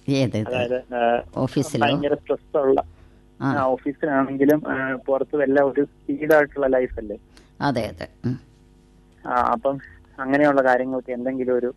ഏത് ഇത്? അതായത് ആ, ഓഫീസിലോ ഭയങ്കര സ്ട്രെസ് ഉള്ള ആ ആ, ഓഫീസിലാണെങ്കിലും ആ, പുറത്ത് എല്ലാം ഒരു സ്പീഡായിട്ടുള്ള ലൈഫ് അല്ലേ അതെ അതെ ഉം. ആ, അപ്പം അങ്ങനെയുള്ള കാര്യങ്ങൾക്ക് എന്തെങ്കിലും ഒരു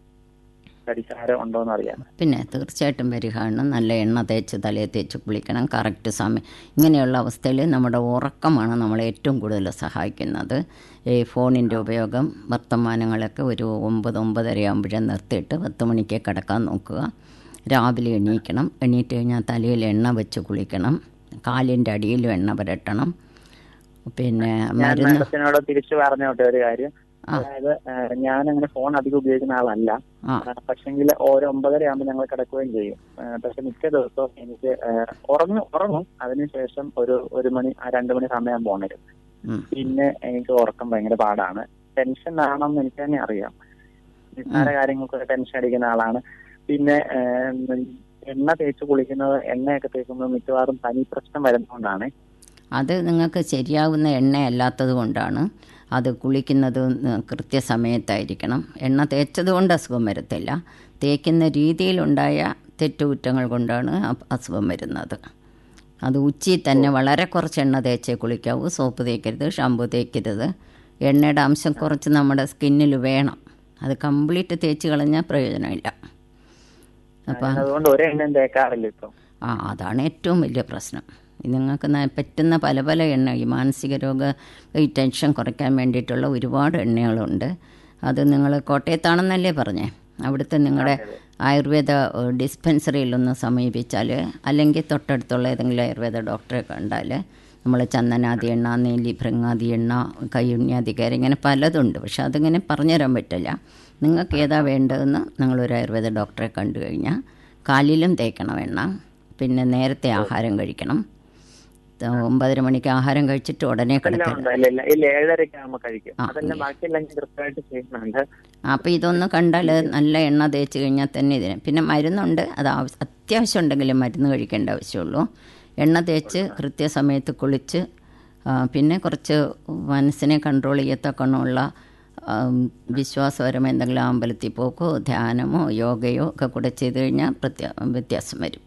പരിഹാരം ഉണ്ടോ എന്ന് അറിയാം പിന്നെ തീർച്ചയായിട്ടും പരിഹാരം നല്ല എണ്ണ തേച്ച് തലയിൽ തേച്ച് കുളിക്കണം കറക്റ്റ് സമയം ഇങ്ങനെയുള്ള അവസ്ഥയിൽ നമ്മുടെ ഉറക്കമാണ് നമ്മളെ ഏറ്റവും കൂടുതൽ സഹായിക്കുന്നത് ഈ ഫോണിൻ്റെ ഉപയോഗം വർത്തമാനങ്ങളൊക്കെ ഒരു ഒമ്പത് ഒമ്പതര ആകുമ്പോഴേ നിർത്തിയിട്ട് പത്ത് മണിക്ക് കിടക്കാൻ നോക്കുക രാവിലെ എണീക്കണം എണീറ്റ് കഴിഞ്ഞാൽ തലയിൽ എണ്ണ വെച്ച് കുളിക്കണം കാലിൻ്റെ അടിയിലും എണ്ണ പുരട്ടണം പിന്നെ ഞാൻ മരുന്ന് മാഡത്തിനോട് തിരിച്ചു പറഞ്ഞോട്ടെ ഒരു കാര്യം അതായത് ഞാൻ അങ്ങനെ ഫോൺ അധികം ഉപയോഗിക്കുന്ന ആളല്ല ആ പക്ഷെങ്കിൽ ഓരോ ഒമ്പതര ആകുമ്പോൾ ഞങ്ങൾ കിടക്കുകയും ചെയ്യും ആ, പക്ഷെ മിക്ക ദിവസവും എനിക്ക് ആ, ഉറങ്ങും ഉറങ്ങും അതിനുശേഷം ഒരു ഒരു മണി ആ, രണ്ട് മണി സമയം പോണരും ഉം. പിന്നെ എനിക്ക് ഉറക്കം ഭയങ്കര പാടാണ് ടെൻഷൻ ആണെന്ന് എനിക്ക് തന്നെ അറിയാം നിസ്സാര കാര്യങ്ങൾക്കൊക്കെ ടെൻഷൻ അടിക്കുന്ന ആളാണ് പിന്നെ ആ, എണ്ണ തേച്ച് കുളിക്കുന്നത് എണ്ണയൊക്കെ തേക്കുന്നത് മിക്കവാറും പനി പ്രശ്നം വരുന്നതുകൊണ്ടാണ് അത് നിങ്ങൾക്ക് ശരിയാവുന്ന എണ്ണയല്ലാത്തത് കൊണ്ടാണ് അത് കുളിക്കുന്നത് കൃത്യസമയത്തായിരിക്കണം എണ്ണ തേച്ചത് കൊണ്ട് അസുഖം വരത്തില്ല തേക്കുന്ന രീതിയിലുണ്ടായ തെറ്റുകുറ്റങ്ങൾ കൊണ്ടാണ് അ- അസുഖം വരുന്നത് അത് ഉച്ചയിൽ തന്നെ വളരെ കുറച്ച് എണ്ണ തേച്ചേ കുളിക്കാവൂ സോപ്പ് തേക്കരുത് ഷാമ്പു തേക്കരുത് എണ്ണയുടെ അംശം കുറച്ച് നമ്മുടെ സ്കിന്നിൽ വേണം അത് കംപ്ലീറ്റ് തേച്ച് കളഞ്ഞാൽ പ്രയോജനമില്ല അപ്പം ഞാൻ അതുകൊണ്ട് ഒരു എണ്ണയും തേക്കാറില്ല ഇപ്പം ആ അതാണ് ഏറ്റവും വലിയ പ്രശ്നം ഇത് നിങ്ങൾക്ക് ന- പറ്റുന്ന പല പല എണ്ണ ഈ മാനസിക രോഗ ഈ ടെൻഷൻ കുറയ്ക്കാൻ വേണ്ടിയിട്ടുള്ള ഒരുപാട് എണ്ണകളുണ്ട് അത് നിങ്ങൾ കോട്ടയത്താണെന്നല്ലേ പറഞ്ഞേ അവിടുത്തെ നിങ്ങളുടെ ആയുർവേദ ഏഹ്, ഡിസ്പെൻസറിയിലൊന്ന് സമീപിച്ചാൽ അല്ലെങ്കിൽ തൊട്ടടുത്തുള്ള ഏതെങ്കിലും ആയുർവേദ ഡോക്ടറെ കണ്ടാൽ നമ്മൾ ചന്ദനാദി എണ്ണ നെല്ലി ഭൃങ്ങാദി എണ്ണ കയ്യുണ്യാധികാരി ഇങ്ങനെ പലതുണ്ട് പക്ഷെ അതിങ്ങനെ പറഞ്ഞുതരാൻ പറ്റില്ല നിങ്ങൾക്ക് ഏതാ വേണ്ടതെന്ന് നിങ്ങളൊരു ആയുർവേദ ഡോക്ടറെ കണ്ടു കഴിഞ്ഞാൽ കാലിലും തേക്കണം എണ്ണ പിന്നെ നേരത്തെ ആഹാരം കഴിക്കണം ത- ഒമ്പതര മണിക്ക് ആഹാരം കഴിച്ചിട്ട് ഉടനെ എല്ലാം കിടക്കരുത് ഉണ്ട് ഇല്ല ഇല്ല ഇല്ല ഏഴരയ്ക്ക് ആകുമ്പോൾ കഴിക്കും അതെല്ലാം ബാക്കിയെല്ലാം ഞാൻ കൃത്യമായിട്ട് ചെയ്യുന്നുണ്ട് അപ്പോൾ ഇതൊന്ന് കണ്ടാൽ നല്ല എണ്ണ തേച്ച് കഴിഞ്ഞാൽ തന്നെ ഇതിന് പിന്നെ മരുന്നുണ്ട് അത് ആവശ്യ- അത്യാവശ്യം ഉണ്ടെങ്കിലും മരുന്ന് കഴിക്കേണ്ട ആവശ്യമുള്ളൂ എണ്ണ തേച്ച് കൃത്യസമയത്ത് കുളിച്ച് ആ, പിന്നെ കുറച്ച് മനസ്സിനെ കൺട്രോൾ ചെയ്യത്തക്കണമുള്ള ആം, വിശ്വാസപരമായ എന്തെങ്കിലും അമ്പലത്തിൽ പോക്കോ ധ്യാനമോ യോഗയോ ഒക്കെ കൂടെ ചെയ്ത് കഴിഞ്ഞാൽ പ്രത്യ വ്യത്യാസം വരും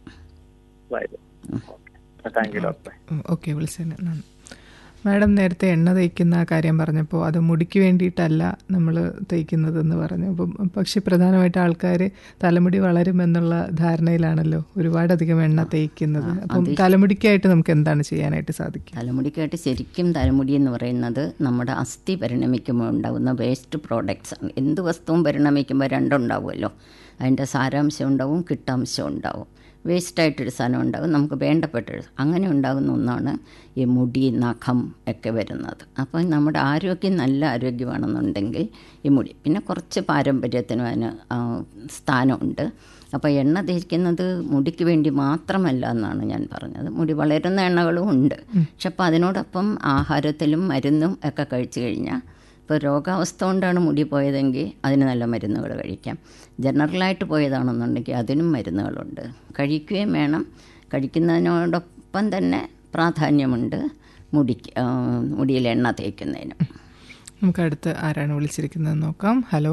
താങ്ക് യു ഡോക്ടർ ഓക്കെ വിളിച്ചതിന് നന്ദി മാഡം നേരത്തെ എണ്ണ തേക്കുന്ന കാര്യം പറഞ്ഞപ്പോൾ അത് മുടിക്ക് വേണ്ടിയിട്ടല്ല നമ്മൾ തേക്കുന്നതെന്ന് പറഞ്ഞു അപ്പം പക്ഷെ പ്രധാനമായിട്ട് ആൾക്കാർ തലമുടി വളരുമെന്നുള്ള ധാരണയിലാണല്ലോ ഒരുപാടധികം എണ്ണ തേക്കുന്നത് അപ്പം തലമുടിക്കായിട്ട് നമുക്ക് എന്താണ് ചെയ്യാനായിട്ട് സാധിക്കുക തലമുടിക്കായിട്ട് ശരിക്കും തലമുടി എന്ന് പറയുന്നത് നമ്മുടെ അസ്ഥി പരിണമിക്കുമ്പോൾ ഉണ്ടാകുന്ന വേസ്റ്റ് പ്രോഡക്റ്റ്സ് ആണ് എന്ത് വസ്തുവും പരിണമിക്കുമ്പോൾ രണ്ടുണ്ടാവുമല്ലോ അതിൻ്റെ സാരാംശം ഉണ്ടാവും കിട്ടാംശം ഉണ്ടാവും വേസ്റ്റായിട്ടൊരു സാധനം ഉണ്ടാകും നമുക്ക് വേണ്ടപ്പെട്ടൊരു അങ്ങനെ ഉണ്ടാകുന്ന ഒന്നാണ് ഈ മുടി നഖം ഒക്കെ വരുന്നത് അപ്പോൾ നമ്മുടെ ആരോഗ്യം നല്ല ആരോഗ്യമാണെന്നുണ്ടെങ്കിൽ ഈ മുടി പിന്നെ കുറച്ച് പാരമ്പര്യത്തിനും അതിന് ആ, സ്ഥാനമുണ്ട് അപ്പോൾ എണ്ണ തേക്കുന്നത് മുടിക്ക് വേണ്ടി മാത്രമല്ല എന്നാണ് ഞാൻ പറഞ്ഞത് മുടി വളരുന്ന എണ്ണകളും ഉണ്ട് പക്ഷെ അപ്പോൾ അതിനോടൊപ്പം ആഹാരത്തിലും മരുന്നും ഒക്കെ കഴിച്ചു കഴിഞ്ഞാൽ ഇപ്പോൾ രോഗാവസ്ഥ കൊണ്ടാണ് മുടി പോയതെങ്കിൽ അതിന് നല്ല മരുന്നുകൾ കഴിക്കാം ജനറലായിട്ട് പോയതാണെന്നുണ്ടെങ്കിൽ അതിനും മരുന്നുകളുണ്ട് കഴിക്കുകയും വേണം കഴിക്കുന്നതിനോടൊപ്പം തന്നെ പ്രാധാന്യമുണ്ട് മുടിക്ക് ആ, മുടിയിൽ എണ്ണ തേക്കുന്നതിന് നമുക്ക് അടുത്ത് ആരാണ് വിളിച്ചിരിക്കുന്നത് നോക്കാം ഹലോ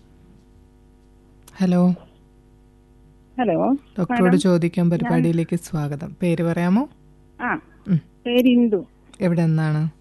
ഹലോ ഹലോ ഡോക്ടറോട് ചോദിക്കാൻ പരിപാടിയിലേക്ക് സ്വാഗതം പേര് പറയാമോ ആ ഉം. പേര് ഇന്ദു എവിടെ നിന്നാണ്